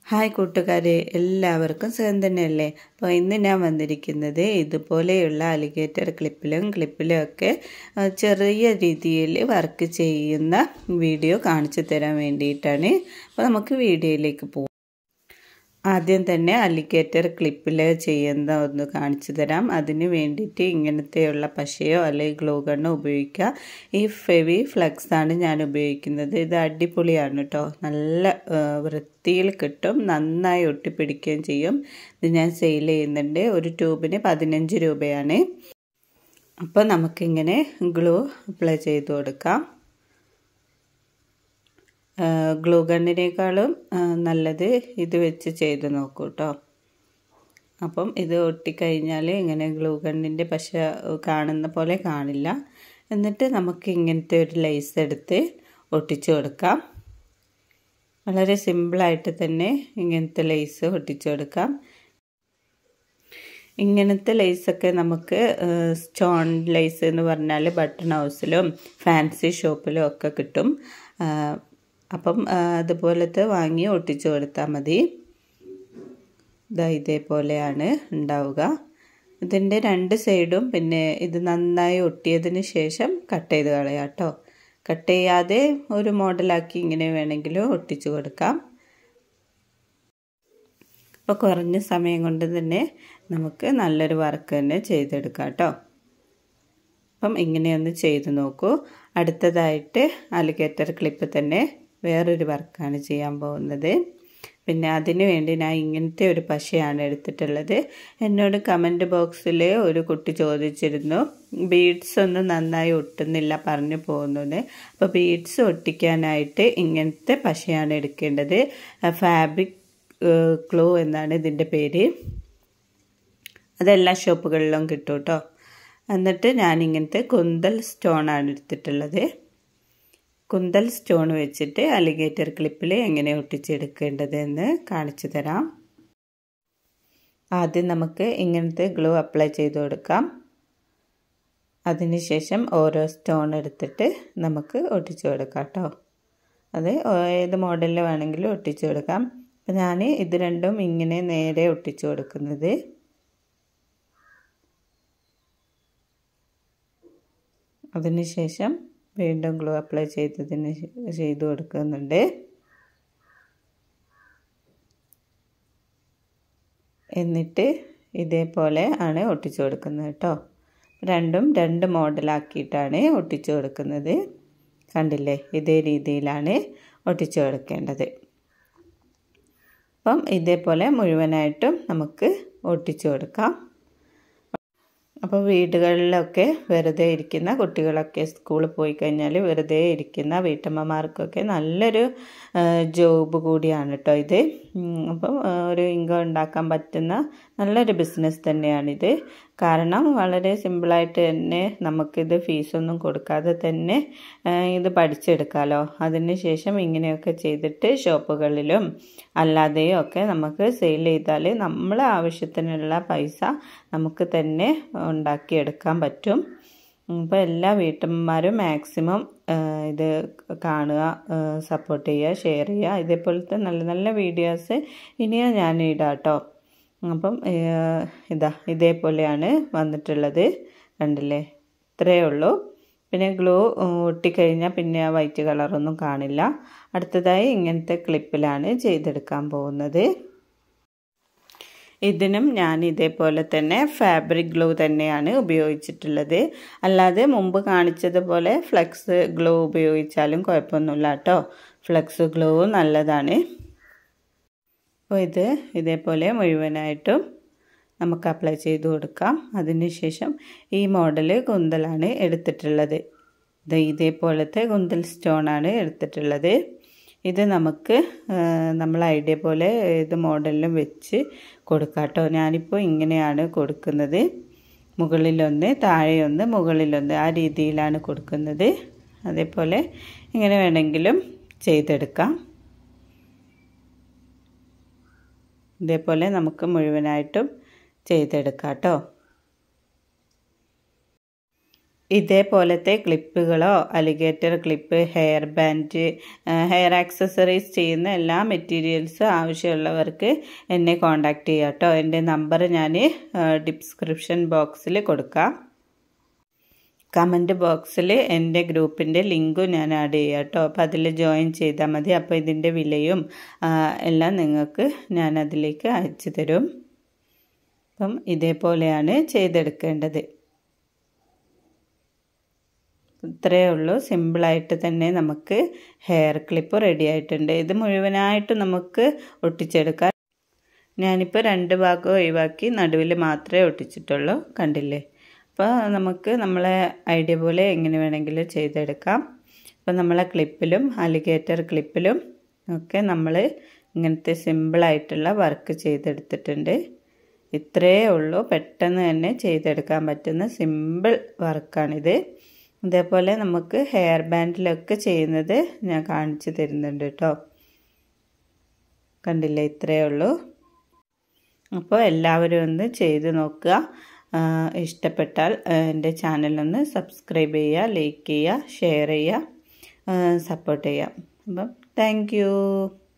hi കൂട്ടുകാരെ എല്ലാവർക്കും സുഖം തന്നെയല്ലേ അപ്പോൾ ഇന്ന് ഞാൻ വന്നിരിക്കുന്നത് ഇതുപോലെയുള്ള അലിഗേറ്റർ ക്ലിപ്പിലും ക്ലിപ്പിലും ഒക്കെ ചെറിയ രീതിയിൽ വർക്ക് ചെയ്യുന്ന വീഡിയോ കാണിച്ചു തരാൻ വേണ്ടിയിട്ടാണ് അപ്പോൾ നമുക്ക് വീഡിയോയിലേക്ക് പോകാം ആദ്യം തന്നെ അലിഗേറ്റർ ക്ലിപ്പിൽ ചെയ്യുന്ന ഒന്ന് കാണിച്ചു തരാം അതിന് വേണ്ടിയിട്ട് ഇങ്ങനത്തെയുള്ള പശയോ അല്ലെങ്കിൽ ഗ്ലൂ ഗണ്ണോ ഉപയോഗിക്കുക ഈ ഫെവി ഫ്ലക്സ് ആണ് ഞാൻ ഉപയോഗിക്കുന്നത് ഇത് അടിപൊളിയാണ് കേട്ടോ നല്ല വൃത്തിയിൽ കിട്ടും നന്നായി ഒട്ടിപ്പിടിക്കുകയും ചെയ്യും ഇത് ഞാൻ സെയിൽ ചെയ്യുന്നുണ്ട് ഒരു ട്യൂബിന് പതിനഞ്ച് രൂപയാണ് അപ്പോൾ നമുക്കിങ്ങനെ ഗ്ലൂ അപ്ലൈ ചെയ്ത് കൊടുക്കാം ഗ്ലൂ ഗണ്ണിനേക്കാളും നല്ലത് ഇത് വെച്ച് ചെയ്ത് നോക്കൂ കേട്ടോ അപ്പം ഇത് ഒട്ടിക്കഴിഞ്ഞാൽ ഇങ്ങനെ ഗ്ലൂ ഗണ്ണിൻ്റെ പശ കാണുന്ന പോലെ കാണില്ല എന്നിട്ട് നമുക്ക് ഇങ്ങനത്തെ ഒരു ലൈസ് എടുത്ത് ഒട്ടിച്ചു കൊടുക്കാം വളരെ സിമ്പിളായിട്ട് തന്നെ ഇങ്ങനത്തെ ലൈസ് ഒട്ടിച്ചു കൊടുക്കാം ഇങ്ങനത്തെ ലേസൊക്കെ നമുക്ക് സ്റ്റോൺ ലേസ് എന്ന് പറഞ്ഞാൽ ബട്ടൺ ഹൗസിലും ഫാൻസി ഷോപ്പിലും ഒക്കെ കിട്ടും അപ്പം അതുപോലത്തെ വാങ്ങി ഒട്ടിച്ചു കൊടുത്താൽ മതി ഇതാ ഇതേപോലെയാണ് ഉണ്ടാവുക ഇതിൻ്റെ രണ്ട് സൈഡും പിന്നെ ഇത് നന്നായി ഒട്ടിയതിന് ശേഷം കട്ട് ചെയ്ത് കളയാം കേട്ടോ കട്ട് ചെയ്യാതെ ഒരു മോഡലാക്കി ഇങ്ങനെ വേണമെങ്കിലും ഒട്ടിച്ചു കൊടുക്കാം അപ്പോൾ കുറഞ്ഞ സമയം കൊണ്ട് തന്നെ നമുക്ക് നല്ലൊരു വർക്ക് തന്നെ ചെയ്തെടുക്കാം കേട്ടോ അപ്പം ഇങ്ങനെയൊന്ന് ചെയ്ത് നോക്കൂ അടുത്തതായിട്ട് അലിഗേറ്റർ ക്ലിപ്പ് തന്നെ വേറൊരു വർക്കാണ് ചെയ്യാൻ പോകുന്നത് പിന്നെ അതിന് വേണ്ടി ഞാൻ ഇങ്ങനത്തെ ഒരു പശയാണ് എടുത്തിട്ടുള്ളത് എന്നോട് കമൻറ്റ് ബോക്സിൽ ഒരു കുട്ടി ചോദിച്ചിരുന്നു ബീഡ്സ് ഒന്നും നന്നായി ഒട്ടുന്നില്ല പറഞ്ഞു പോകുന്നത് അപ്പോൾ ബീഡ്സ് ഒട്ടിക്കാനായിട്ട് ഇങ്ങനത്തെ പശയാണ് എടുക്കേണ്ടത് ഫാബ്രിക് ക്ലൂ എന്നാണ് ഇതിൻ്റെ പേര് അതെല്ലാ ഷോപ്പുകളിലും കിട്ടും കേട്ടോ എന്നിട്ട് ഞാൻ ഇങ്ങനത്തെ കുന്തൽ സ്റ്റോണാണ് എടുത്തിട്ടുള്ളത് കുന്തൽ സ്റ്റോൺ വെച്ചിട്ട് അലിഗേറ്റർ ക്ലിപ്പിൽ എങ്ങനെ ഒട്ടിച്ചെടുക്കേണ്ടത് എന്ന് കാണിച്ചു തരാം ആദ്യം നമുക്ക് ഇങ്ങനത്തെ ഗ്ലൂ അപ്ലൈ ചെയ്ത് കൊടുക്കാം അതിനുശേഷം ഓരോ സ്റ്റോൺ എടുത്തിട്ട് നമുക്ക് ഒട്ടിച്ചു കൊടുക്കാം കേട്ടോ അത് ഏത് മോഡലിൽ വേണമെങ്കിലും ഒട്ടിച്ചു കൊടുക്കാം അപ്പം ഞാൻ ഇത് രണ്ടും ഇങ്ങനെ നേരെ ഒട്ടിച്ചു കൊടുക്കുന്നത് അതിനുശേഷം വീണ്ടും ഗ്ലൂ അപ്ലൈ ചെയ്തതിന് ചെയ്തു കൊടുക്കുന്നുണ്ട് എന്നിട്ട് ഇതേപോലെ ആണ് ഒട്ടിച്ചു കൊടുക്കുന്നത് കേട്ടോ രണ്ടും രണ്ട് മോഡലാക്കിയിട്ടാണ് ഒട്ടിച്ചു കൊടുക്കുന്നത് കണ്ടില്ലേ ഇതേ രീതിയിലാണ് ഒട്ടിച്ചു കൊടുക്കേണ്ടത് അപ്പം ഇതേപോലെ മുഴുവനായിട്ടും നമുക്ക് ഒട്ടിച്ചു കൊടുക്കാം അപ്പോൾ വീടുകളിലൊക്കെ വെറുതെ ഇരിക്കുന്ന കുട്ടികളൊക്കെ സ്കൂളിൽ പോയി കഴിഞ്ഞാൽ വെറുതെ ഇരിക്കുന്ന വീട്ടമ്മമാർക്കൊക്കെ നല്ലൊരു ജോബ് കൂടിയാണ് കേട്ടോ ഇത് അപ്പം ഒരു ഇൻകം ഉണ്ടാക്കാൻ പറ്റുന്ന നല്ലൊരു ബിസിനസ് തന്നെയാണിത് കാരണം വളരെ സിമ്പിളായിട്ട് തന്നെ നമുക്കിത് ഫീസൊന്നും കൊടുക്കാതെ തന്നെ ഇത് പഠിച്ചെടുക്കാമല്ലോ അതിന് ശേഷം ഇങ്ങനെയൊക്കെ ചെയ്തിട്ട് ഷോപ്പുകളിലും അല്ലാതെയും ഒക്കെ നമുക്ക് സെയിൽ ചെയ്താൽ നമ്മളെ ആവശ്യത്തിനുള്ള പൈസ നമുക്ക് തന്നെ ഉണ്ടാക്കിയെടുക്കാൻ പറ്റും അപ്പോൾ എല്ലാ വീട്ടമ്മമാരും മാക്സിമം ഇത് കാണുക സപ്പോർട്ട് ചെയ്യുക ഷെയർ ചെയ്യുക ഇതേപോലത്തെ നല്ല നല്ല വീഡിയോസ് ഇനിയും ഞാൻ ഇടാം കേട്ടോ അപ്പം ഇതാ ഇതേപോലെയാണ് വന്നിട്ടുള്ളത് കണ്ടില്ലേ ഇത്രയേ ഉള്ളൂ പിന്നെ ഗ്ലൂ ഒട്ടിക്കഴിഞ്ഞാൽ പിന്നെ ആ വൈറ്റ് കളറൊന്നും കാണില്ല അടുത്തതായി ഇങ്ങനത്തെ ക്ലിപ്പിലാണ് ചെയ്തെടുക്കാൻ പോകുന്നത് ഇതിനും ഞാൻ ഇതേപോലെ തന്നെ ഫാബ്രിക് ഗ്ലൂ തന്നെയാണ് ഉപയോഗിച്ചിട്ടുള്ളത് അല്ലാതെ മുമ്പ് കാണിച്ചതുപോലെ ഫ്ലെക്സ് ഗ്ലൂ ഉപയോഗിച്ചാലും കുഴപ്പമൊന്നുമില്ല കേട്ടോ ഫ്ലെക്സ് ഗ്ലൂ നല്ലതാണ് അപ്പോൾ ഇത് ഇതേപോലെ മുഴുവനായിട്ടും നമുക്ക് അപ്ലൈ ചെയ്ത് കൊടുക്കാം അതിനുശേഷം ഈ മോഡൽ കുന്തലാണ് എടുത്തിട്ടുള്ളത് ഇത് ഇതേപോലത്തെ കുന്തൽ സ്റ്റോണാണ് എടുത്തിട്ടുള്ളത് ഇത് നമുക്ക് നമ്മൾ ഐഡിയ പോലെ ഏത് മോഡലിലും വെച്ച് കൊടുക്കാം കേട്ടോ ഞാനിപ്പോൾ ഇങ്ങനെയാണ് കൊടുക്കുന്നത് മുകളിലൊന്ന് താഴെയൊന്ന് മുകളിലൊന്ന് ആ രീതിയിലാണ് കൊടുക്കുന്നത് അതേപോലെ ഇങ്ങനെ വേണമെങ്കിലും ചെയ്തെടുക്കാം ഇതേപോലെ നമുക്ക് മുഴുവനായിട്ടും ചെയ്തെടുക്കാം കേട്ടോ ഇതേപോലത്തെ ക്ലിപ്പുകളോ alligator clip hair band hair accessories ചെയ്യുന്ന എല്ലാ മെറ്റീരിയൽസും ആവശ്യമുള്ളവർക്ക് എന്നെ കോൺടാക്റ്റ് ചെയ്യാം കേട്ടോ എൻ്റെ നമ്പർ ഞാൻ ഡിസ്ക്രിപ്ഷൻ ബോക്സിൽ കൊടുക്കാം കമൻറ്റ് ബോക്സിൽ എൻ്റെ ഗ്രൂപ്പിൻ്റെ ലിങ്കും ഞാൻ ആഡ് ചെയ്യാം കേട്ടോ അപ്പോൾ അതിൽ ജോയിൻ ചെയ്താൽ മതി അപ്പോൾ ഇതിൻ്റെ വിലയും എല്ലാം നിങ്ങൾക്ക് ഞാൻ അതിലേക്ക് അയച്ചു തരും അപ്പം ഇതേപോലെയാണ് ചെയ്തെടുക്കേണ്ടത് ഇത്രയേ ഉള്ളൂ സിമ്പിളായിട്ട് തന്നെ നമുക്ക് ഹെയർ ക്ലിപ്പ് റെഡി ആയിട്ടുണ്ട് ഇത് മുഴുവനായിട്ട് നമുക്ക് ഒട്ടിച്ചെടുക്കാം ഞാനിപ്പോൾ രണ്ട് ഭാഗം ഒഴിവാക്കി നടുവിൽ മാത്രമേ ഒട്ടിച്ചിട്ടുള്ളൂ കണ്ടില്ലേ അപ്പോൾ നമുക്ക് നമ്മളെ ഐഡിയ പോലെ എങ്ങനെ വേണമെങ്കിലും ചെയ്തെടുക്കാം അപ്പോൾ നമ്മളെ ക്ലിപ്പിലും അലിഗേറ്റർ ക്ലിപ്പിലും ഒക്കെ നമ്മൾ ഇങ്ങനത്തെ സിമ്പിളായിട്ടുള്ള വർക്ക് ചെയ്തെടുത്തിട്ടുണ്ട് ഇത്രയേ ഉള്ളൂ പെട്ടെന്ന് തന്നെ ചെയ്തെടുക്കാൻ പറ്റുന്ന സിമ്പിൾ വർക്കാണിത് ഇതേപോലെ നമുക്ക് ഹെയർ ബാൻഡിലൊക്കെ ചെയ്യുന്നത് ഞാൻ കാണിച്ചു തരുന്നുണ്ട് കേട്ടോ കണ്ടില്ലേ ഇത്രയേ ഉള്ളൂ അപ്പോൾ എല്ലാവരും ഒന്ന് ചെയ്ത് നോക്കുക ഇഷ്ടപ്പെട്ടാൽ എൻ്റെ ചാനലൊന്ന് സബ്സ്ക്രൈബ് ചെയ്യുക ലൈക്ക് ചെയ്യുക ഷെയർ ചെയ്യുക സപ്പോർട്ട് ചെയ്യുക അപ്പം താങ്ക്